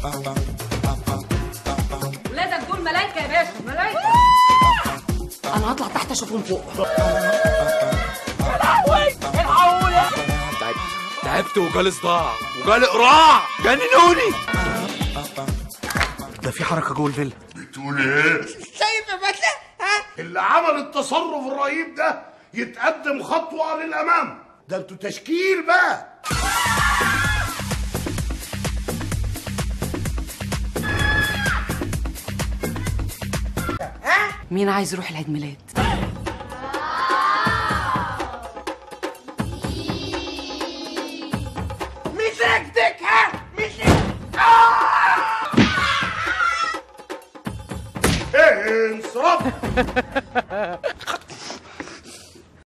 ولادك دول ملايكه يا باشا ملايكه انا هطلع تحت اشوفهم فوق تعبت تعبت وجالي صداع وجالي قراع جننوني ده في حركه جوه الفيلا بتقول ايه؟ شايف يا باشا ها اللي عمل التصرف الرهيب ده يتقدم خطوة للأمام ده انتوا تشكيل بقى مين عايز يروح العيد ميلاد مسكتك ها مسكتك ايه انصراف